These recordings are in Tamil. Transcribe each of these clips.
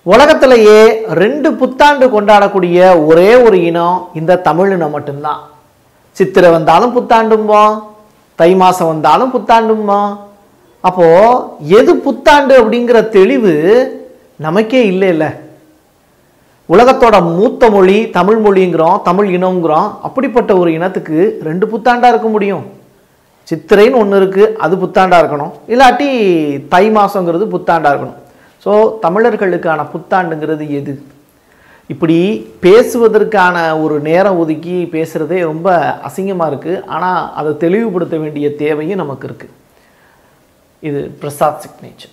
உலகத்திலேயே ரெண்டு புத்தாண்டு கொண்டாடக்கூடிய ஒரே ஒரு இனம் இந்த தமிழினம் மட்டும்தான் சித்திரை வந்தாலும் புத்தாண்டும்போம் தை மாதம் வந்தாலும் புத்தாண்டும்போம் அப்போ எது புத்தாண்டு அப்படிங்கிற தெளிவு நமக்கே இல்லை இல்லை உலகத்தோட மூத்த மொழி தமிழ் மொழிங்கிறோம் தமிழ் இனங்கிறோம் அப்படிப்பட்ட ஒரு இனத்துக்கு ரெண்டு புத்தாண்டா இருக்க முடியும் சித்திரைன்னு ஒன்று இருக்குது அது புத்தாண்டா இருக்கணும் இல்லாட்டி தை மாதங்கிறது புத்தாண்டா இருக்கணும் ஸோ தமிழர்களுக்கான புத்தாண்டுங்கிறது எது இப்படி பேசுவதற்கான ஒரு நேரம் ஒதுக்கி பேசுகிறதே ரொம்ப அசிங்கமாக இருக்குது ஆனால் அதை தெளிவுபடுத்த வேண்டிய தேவையும் நமக்கு இருக்குது இது பிரசாத் சிக்னேச்சர்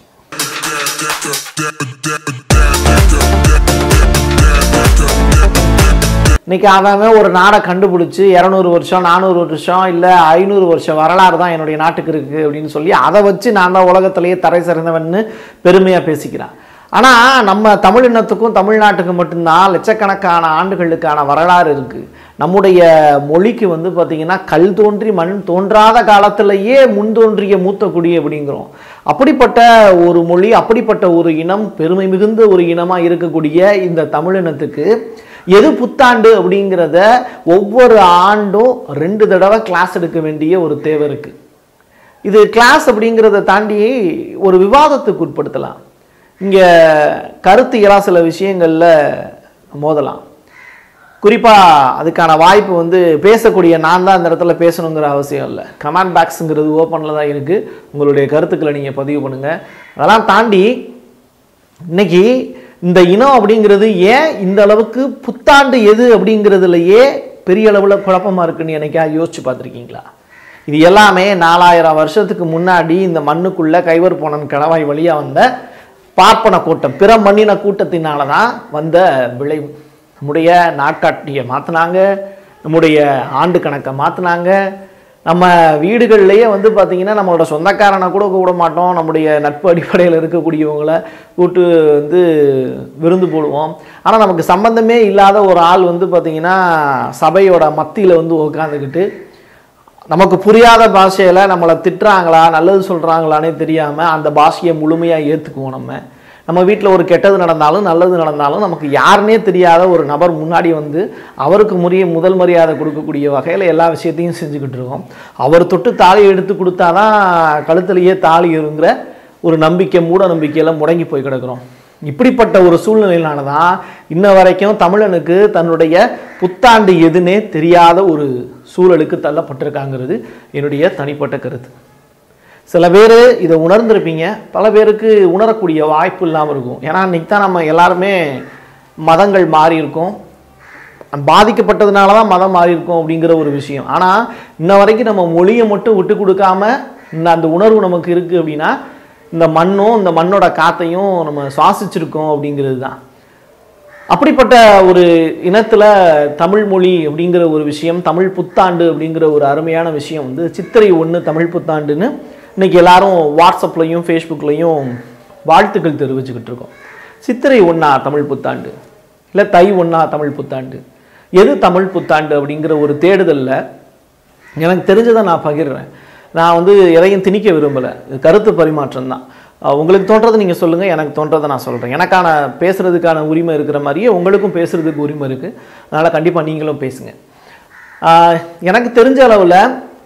இன்னைக்கு அவன் அவன் ஒரு நாடை கண்டுபிடிச்சி இரநூறு வருஷம் நானூறு வருஷம் இல்லை ஐநூறு வருஷம் வரலாறு தான் என்னுடைய நாட்டுக்கு இருக்குது அப்படின்னு சொல்லி அதை வச்சு நான் தான் உலகத்திலேயே தரை சிறந்தவன்னு பெருமையாக பேசிக்கிறான் ஆனால் நம்ம தமிழினத்துக்கும் தமிழ்நாட்டுக்கும் மட்டும்தான் லட்சக்கணக்கான ஆண்டுகளுக்கான வரலாறு இருக்குது நம்முடைய மொழிக்கு வந்து பார்த்திங்கன்னா கல் தோன்றி மண் தோன்றாத காலத்திலேயே முன் தோன்றிய மூத்த குடி அப்படிங்கிறோம் அப்படிப்பட்ட ஒரு மொழி அப்படிப்பட்ட ஒரு இனம் பெருமை மிகுந்த ஒரு இனமாக இருக்கக்கூடிய இந்த தமிழினத்துக்கு எது புத்தாண்டு அப்படிங்கிறத ஒவ்வொரு ஆண்டும் ரெண்டு தடவை கிளாஸ் எடுக்க வேண்டிய ஒரு தேவை இருக்குது இது கிளாஸ் அப்படிங்கிறத தாண்டி ஒரு விவாதத்துக்கு உட்படுத்தலாம் இங்கே கருத்து இயலா சில விஷயங்களில் மோதலாம் குறிப்பாக அதுக்கான வாய்ப்பு வந்து பேசக்கூடிய நான் தான் இந்த இடத்துல பேசணுங்கிற அவசியம் இல்லை கமெண்ட் பாக்ஸுங்கிறது ஓப்பனில் தான் இருக்குது உங்களுடைய கருத்துக்களை நீங்கள் பதிவு பண்ணுங்கள் அதெல்லாம் தாண்டி இன்னைக்கு இந்த இனம் அப்படிங்கிறது ஏன் இந்த அளவுக்கு புத்தாண்டு எது அப்படிங்கிறதுலையே பெரிய அளவில் குழப்பமாக இருக்குன்னு என்னைக்கா யோசிச்சு பார்த்துருக்கீங்களா இது எல்லாமே நாலாயிரம் வருஷத்துக்கு முன்னாடி இந்த மண்ணுக்குள்ள கைவர் போனன் கணவாய் வழியாக வந்த பார்ப்பன கூட்டம் பிற மண்ணின கூட்டத்தினால தான் வந்த விளைவு நம்முடைய நாட்காட்டியை மாற்றினாங்க நம்முடைய ஆண்டு கணக்கை மாற்றினாங்க நம்ம வீடுகள்லேயே வந்து பார்த்திங்கன்னா நம்மளோட சொந்தக்காரனை கூட கூப்பிட மாட்டோம் நம்முடைய நட்பு அடிப்படையில் இருக்கக்கூடியவங்கள கூட்டு வந்து விருந்து போடுவோம் ஆனால் நமக்கு சம்பந்தமே இல்லாத ஒரு ஆள் வந்து பார்த்திங்கன்னா சபையோட மத்தியில் வந்து உட்காந்துக்கிட்டு நமக்கு புரியாத பாஷையில் நம்மளை திட்டுறாங்களா நல்லது சொல்கிறாங்களானே தெரியாமல் அந்த பாஷையை முழுமையாக ஏற்றுக்குவோம் நம்ம நம்ம வீட்டில் ஒரு கெட்டது நடந்தாலும் நல்லது நடந்தாலும் நமக்கு யாருன்னே தெரியாத ஒரு நபர் முன்னாடி வந்து அவருக்கு முறைய முதல் மரியாதை கொடுக்கக்கூடிய வகையில் எல்லா விஷயத்தையும் செஞ்சுக்கிட்டு இருக்கோம் அவர் தொட்டு தாலி எடுத்து கொடுத்தாதான் கழுத்துலேயே தாலி இருங்கிற ஒரு நம்பிக்கை மூட நம்பிக்கையில் முடங்கி போய் கிடக்கிறோம் இப்படிப்பட்ட ஒரு சூழ்நிலையிலான தான் இன்ன வரைக்கும் தமிழனுக்கு தன்னுடைய புத்தாண்டு எதுன்னே தெரியாத ஒரு சூழலுக்கு தள்ளப்பட்டிருக்காங்கிறது என்னுடைய தனிப்பட்ட கருத்து சில பேர் இதை உணர்ந்திருப்பீங்க பல பேருக்கு உணரக்கூடிய வாய்ப்பு இல்லாமல் இருக்கும் ஏன்னா இன்னைக்கு தான் நம்ம எல்லாருமே மதங்கள் மாறி இருக்கோம் பாதிக்கப்பட்டதுனால தான் மதம் மாறி இருக்கும் அப்படிங்கிற ஒரு விஷயம் ஆனால் இன்ன வரைக்கும் நம்ம மொழியை மட்டும் விட்டு கொடுக்காம இந்த அந்த உணர்வு நமக்கு இருக்குது அப்படின்னா இந்த மண்ணும் இந்த மண்ணோட காத்தையும் நம்ம சுவாசிச்சிருக்கோம் அப்படிங்கிறது தான் அப்படிப்பட்ட ஒரு இனத்தில் தமிழ் மொழி அப்படிங்கிற ஒரு விஷயம் தமிழ் புத்தாண்டு அப்படிங்கிற ஒரு அருமையான விஷயம் வந்து சித்திரை ஒன்று தமிழ் புத்தாண்டுன்னு இன்னைக்கு எல்லாரும் வாட்ஸ்அப்லையும் ஃபேஸ்புக்லையும் வாழ்த்துக்கள் தெரிவிச்சுக்கிட்டு இருக்கோம் சித்திரை ஒன்றா தமிழ் புத்தாண்டு இல்லை தை ஒன்றா தமிழ் புத்தாண்டு எது தமிழ் புத்தாண்டு அப்படிங்கிற ஒரு தேடுதலில் எனக்கு தெரிஞ்சதை நான் பகிர்றேன் நான் வந்து எதையும் திணிக்க விரும்பலை இது கருத்து பரிமாற்றம் தான் அஹ் உங்களுக்கு தோன்றதை நீங்கள் சொல்லுங்கள் எனக்கு தோன்றதை நான் சொல்கிறேன் எனக்கான பேசுகிறதுக்கான உரிமை இருக்கிற மாதிரியே உங்களுக்கும் பேசுகிறதுக்கு உரிமை இருக்குது அதனால் கண்டிப்பாக நீங்களும் பேசுங்க அஹ் எனக்கு தெரிஞ்ச அளவில்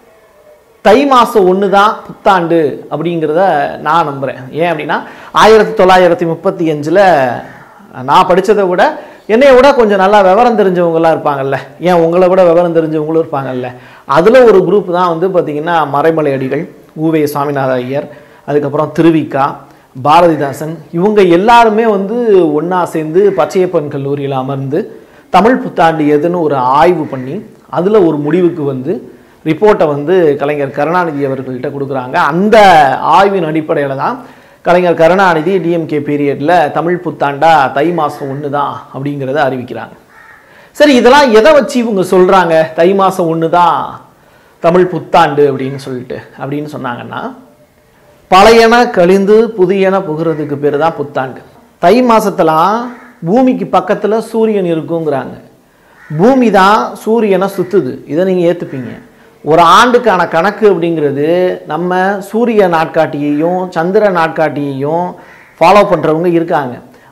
தை மாதம் ஒன்று தான் புத்தாண்டு அப்படிங்கிறத நான் நம்புகிறேன் ஏன் அப்படின்னா ஆயிரத்தி தொள்ளாயிரத்தி முப்பத்தி அஞ்சில் நான் படித்ததை விட என்னைய விட கொஞ்சம் நல்லா விவரம் தெரிஞ்சவங்களாம் இருப்பாங்கல்ல ஏன் உங்களை விட விவரம் தெரிஞ்சவங்களும் இருப்பாங்கல்ல அதில் ஒரு குரூப் தான் வந்து பார்த்திங்கன்னா மறைமலை அடிகள் ஊவே சுவாமிநாத ஐயர் அதுக்கப்புறம் திருவிக்கா பாரதிதாசன் இவங்க எல்லாருமே வந்து ஒன்றா சேர்ந்து பச்சையப்பன் கல்லூரியில் அமர்ந்து தமிழ் புத்தாண்டு எதுன்னு ஒரு ஆய்வு பண்ணி அதில் ஒரு முடிவுக்கு வந்து ரிப்போர்ட்டை வந்து கலைஞர் கருணாநிதி அவர்கள்ட்ட கொடுக்குறாங்க அந்த ஆய்வின் அடிப்படையில் தான் கலைஞர் கருணாநிதி டிஎம்கே பீரியடில் தமிழ் புத்தாண்டா தை மாதம் ஒன்று தான் அப்படிங்கிறத அறிவிக்கிறாங்க சரி இதெல்லாம் எதை வச்சு இவங்க சொல்கிறாங்க தை மாதம் ஒன்று தான் தமிழ் புத்தாண்டு அப்படின்னு சொல்லிட்டு அப்படின்னு சொன்னாங்கன்னா பழையன கழிந்து புதியன புகிறதுக்கு பேர் தான் புத்தாண்டு தை மாசத்துலாம் பூமிக்கு பக்கத்தில் சூரியன் இருக்குங்கிறாங்க பூமி தான் சூரியனை சுற்றுது இதை நீங்கள் ஏற்றுப்பீங்க ஒரு ஆண்டுக்கான கணக்கு அப்படிங்கிறது நம்ம சூரிய நாட்காட்டியையும் சந்திர நாட்காட்டியையும் ஃபாலோ பண்ணுறவங்க இருக்காங்க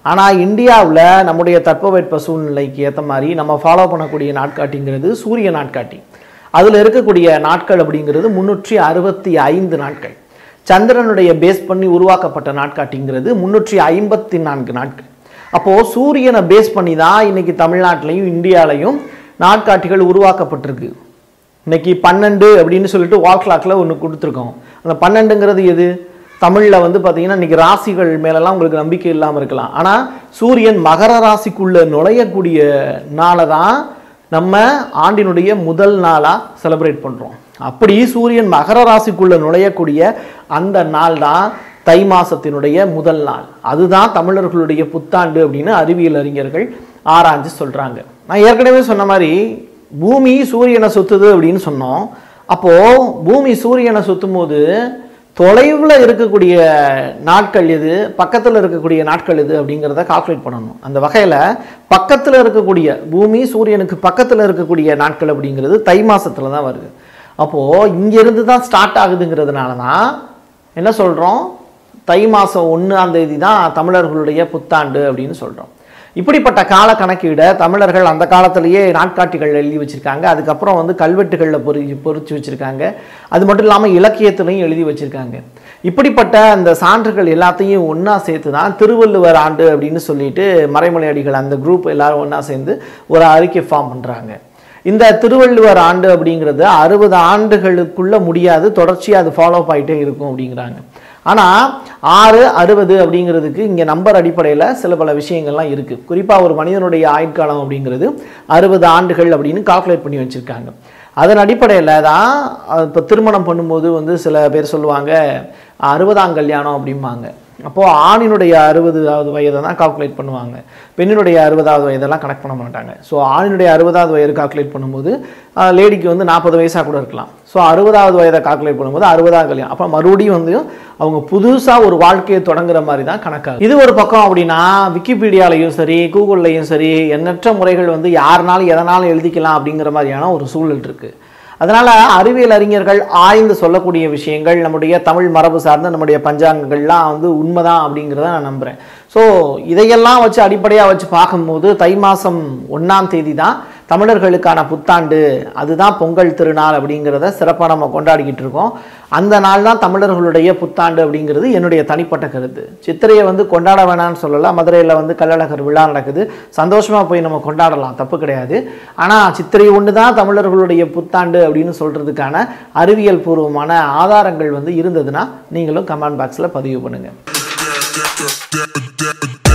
ஆனால் இந்தியாவில் நம்முடைய தட்பவெட்ப சூழ்நிலைக்கு ஏற்ற மாதிரி நம்ம ஃபாலோ பண்ணக்கூடிய நாட்காட்டிங்கிறது சூரிய நாட்காட்டி அதில் இருக்கக்கூடிய நாட்கள் அப்படிங்கிறது முந்நூற்றி அறுபத்தி ஐந்து நாட்கள் சந்திரனுடைய பேஸ் பண்ணி உருவாக்கப்பட்ட நாட்காட்டிங்கிறது முந்நூற்றி ஐம்பத்தி நான்கு நாட்கள் அப்போது சூரியனை பேஸ் பண்ணி தான் இன்னைக்கு தமிழ்நாட்டிலையும் இந்தியாலையும் நாட்காட்டிகள் உருவாக்கப்பட்டிருக்கு இன்னைக்கு பன்னெண்டு அப்படின்னு சொல்லிட்டு வால் கிளாக்ல ஒன்று கொடுத்துருக்கோம் அந்த பன்னெண்டுங்கிறது எது தமிழில் வந்து பார்த்தீங்கன்னா இன்னைக்கு ராசிகள் மேலெல்லாம் உங்களுக்கு நம்பிக்கை இல்லாமல் இருக்கலாம் ஆனால் சூரியன் மகர ராசிக்குள்ள நுழையக்கூடிய நாளை தான் நம்ம ஆண்டினுடைய முதல் நாளாக செலிப்ரேட் பண்ணுறோம் அப்படி சூரியன் மகர ராசிக்குள்ள நுழையக்கூடிய அந்த நாள் தான் தை மாசத்தினுடைய முதல் நாள் அதுதான் தமிழர்களுடைய புத்தாண்டு அப்படின்னு அறிவியல் அறிஞர்கள் ஆராய்ஞ்சு சொல்றாங்க நான் ஏற்கனவே சொன்ன மாதிரி பூமி சூரியனை சுத்துது அப்படின்னு சொன்னோம் அப்போ பூமி சூரியனை சுத்தும் போது தொலைவில் இருக்கக்கூடிய நாட்கள் எது பக்கத்தில் இருக்கக்கூடிய நாட்கள் எது அப்படிங்கிறத கால்குலேட் பண்ணணும் அந்த வகையில் பக்கத்தில் இருக்கக்கூடிய பூமி சூரியனுக்கு பக்கத்தில் இருக்கக்கூடிய நாட்கள் அப்படிங்கிறது தை மாசத்துல தான் வருது அப்போது இங்கேருந்து தான் ஸ்டார்ட் ஆகுதுங்கிறதுனால தான் என்ன சொல்கிறோம் தை மாதம் ஒன்றாம் தேதி தான் தமிழர்களுடைய புத்தாண்டு அப்படின்னு சொல்கிறோம் இப்படிப்பட்ட கால கணக்கீடை தமிழர்கள் அந்த காலத்திலேயே நாட்காட்டிகள் எழுதி வச்சுருக்காங்க அதுக்கப்புறம் வந்து கல்வெட்டுகளில் பொறி பொறிச்சு வச்சுருக்காங்க அது மட்டும் இல்லாமல் இலக்கியத்திலையும் எழுதி வச்சுருக்காங்க இப்படிப்பட்ட அந்த சான்றுகள் எல்லாத்தையும் ஒன்றா சேர்த்து தான் திருவள்ளுவர் ஆண்டு அப்படின்னு சொல்லிட்டு மறைமலை அடிகள் அந்த குரூப் எல்லாரும் ஒன்றா சேர்ந்து ஒரு அறிக்கை ஃபார்ம் பண்ணுறாங்க இந்த திருவள்ளுவர் ஆண்டு அப்படிங்கிறது அறுபது ஆண்டுகளுக்குள்ள முடியாது தொடர்ச்சியாக அது ஃபாலோ ஆகிட்டே இருக்கும் அப்படிங்கிறாங்க ஆனால் ஆறு அறுபது அப்படிங்கிறதுக்கு இங்கே நம்பர் அடிப்படையில் சில பல விஷயங்கள்லாம் இருக்குது குறிப்பாக ஒரு மனிதனுடைய ஆயுட்காலம் அப்படிங்கிறது அறுபது ஆண்டுகள் அப்படின்னு கால்குலேட் பண்ணி வச்சுருக்காங்க அதன் அடிப்படையில் தான் இப்போ திருமணம் பண்ணும்போது வந்து சில பேர் சொல்லுவாங்க அறுபதாம் கல்யாணம் அப்படிம்பாங்க அப்போது ஆணினுடைய அறுபதாவது வயதை தான் கால்குலேட் பண்ணுவாங்க பெண்ணினுடைய அறுபதாவது வயதெல்லாம் கணக்கு பண்ண மாட்டாங்க ஸோ ஆணினுடைய அறுபதாவது வயது கால்குலேட் பண்ணும்போது லேடிக்கு வந்து நாற்பது வயசாக கூட இருக்கலாம் ஸோ அறுபதாவது வயதை கால்குலேட் பண்ணும்போது அறுபதாவது கல்யாணம் அப்போ மறுபடியும் வந்து அவங்க புதுசாக ஒரு வாழ்க்கையை தொடங்குற மாதிரி தான் கணக்காகும் இது ஒரு பக்கம் அப்படின்னா விக்கிபீடியாலையும் சரி கூகுள்லையும் சரி எண்ணற்ற முறைகள் வந்து யாருனாலும் எதனாலும் எழுதிக்கலாம் அப்படிங்கிற மாதிரியான ஒரு சூழல் இருக்குது அதனால் அறிவியல் அறிஞர்கள் ஆய்ந்து சொல்லக்கூடிய விஷயங்கள் நம்முடைய தமிழ் மரபு சார்ந்த நம்முடைய பஞ்சாங்கங்கள்லாம் வந்து உண்மைதான் அப்படிங்கிறத நான் நம்புகிறேன் ஸோ இதையெல்லாம் வச்சு அடிப்படையாக வச்சு பார்க்கும்போது தை மாதம் ஒன்றாம் தேதி தான் தமிழர்களுக்கான புத்தாண்டு அதுதான் பொங்கல் திருநாள் அப்படிங்கிறத சிறப்பாக நம்ம கொண்டாடிக்கிட்டு இருக்கோம் அந்த நாள் தான் தமிழர்களுடைய புத்தாண்டு அப்படிங்கிறது என்னுடைய தனிப்பட்ட கருத்து சித்திரையை வந்து கொண்டாட வேணாம்னு சொல்லலாம் மதுரையில் வந்து கள்ளழகர் விழா நடக்குது சந்தோஷமாக போய் நம்ம கொண்டாடலாம் தப்பு கிடையாது ஆனால் சித்திரை ஒன்று தான் தமிழர்களுடைய புத்தாண்டு அப்படின்னு சொல்கிறதுக்கான அறிவியல் பூர்வமான ஆதாரங்கள் வந்து இருந்ததுன்னா நீங்களும் கமெண்ட் பாக்ஸில் பதிவு பண்ணுங்கள்